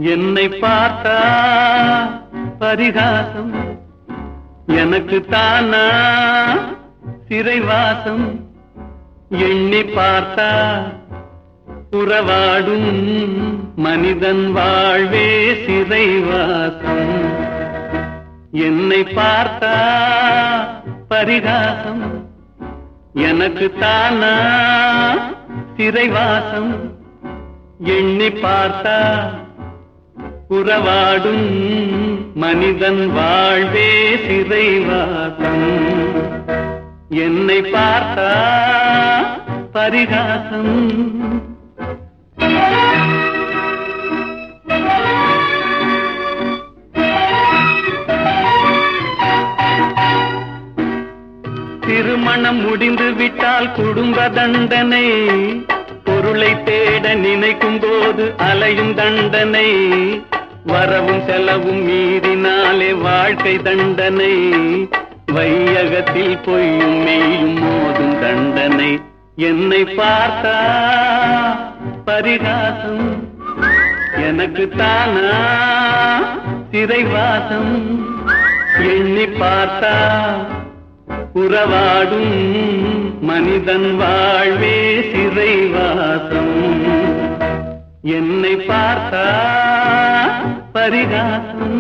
என்னை பார்த்தா பரிகாசம் எனக்கு தானா சிறைவாசம் எண்ணி பார்த்தா உறவாடும் மனிதன் வாழ்வே சிறைவாசம் என்னை பார்த்தா பரிகாசம் எனக்கு தானா சிறைவாசம் எண்ணி பார்த்தா உறவாடும் மனிதன் வாழ்வே சிறைவாசம் என்னை பார்த்தா பரிகாசம் திருமணம் முடிந்து விட்டால் குடும்ப தண்டனை பொருளை தேட நினைக்கும் போது அலையும் தண்டனை வரவும் செலவும் மீறினாலே வாழ்க்கை தண்டனை வையகத்தில் பொய்யும் மெய்யும் மோதும் தண்டனை என்னை பார்த்தா பரிகாசம் எனக்கு தானா சிறைவாசம் எண்ணி பார்த்தா உறவாடும் மனிதன் வாழ்வே சிறைவாசம் என்னை பார்த்தா பரிகாசம்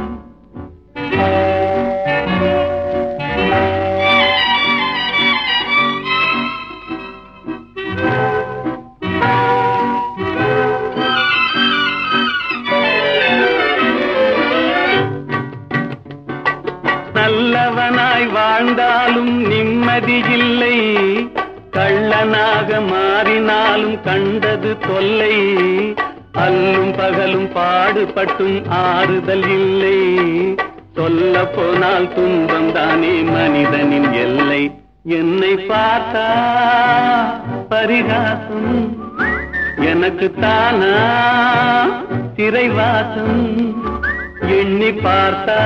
நல்லவனாய் வாழ்ந்தாலும் நிம்மதி இல்லை கள்ளனாக மாறினாலும் கண்டது தொல்லை அல்லும் பகலும் பாடுபட்டும் ஆறுதல் இல்லை சொல்ல போனால் துன்பம் தானே மனிதனின் எல்லை என்னை பார்த்தா பரிகாசம் எனக்கு தானா சிறைவாசம் எண்ணி பார்த்தா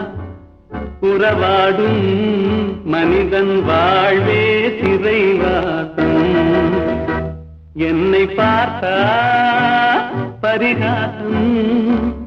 உறவாடும் மனிதன் வாழ்வே சிறைவாசம் என்னை பார்த்தா பரிகாசம்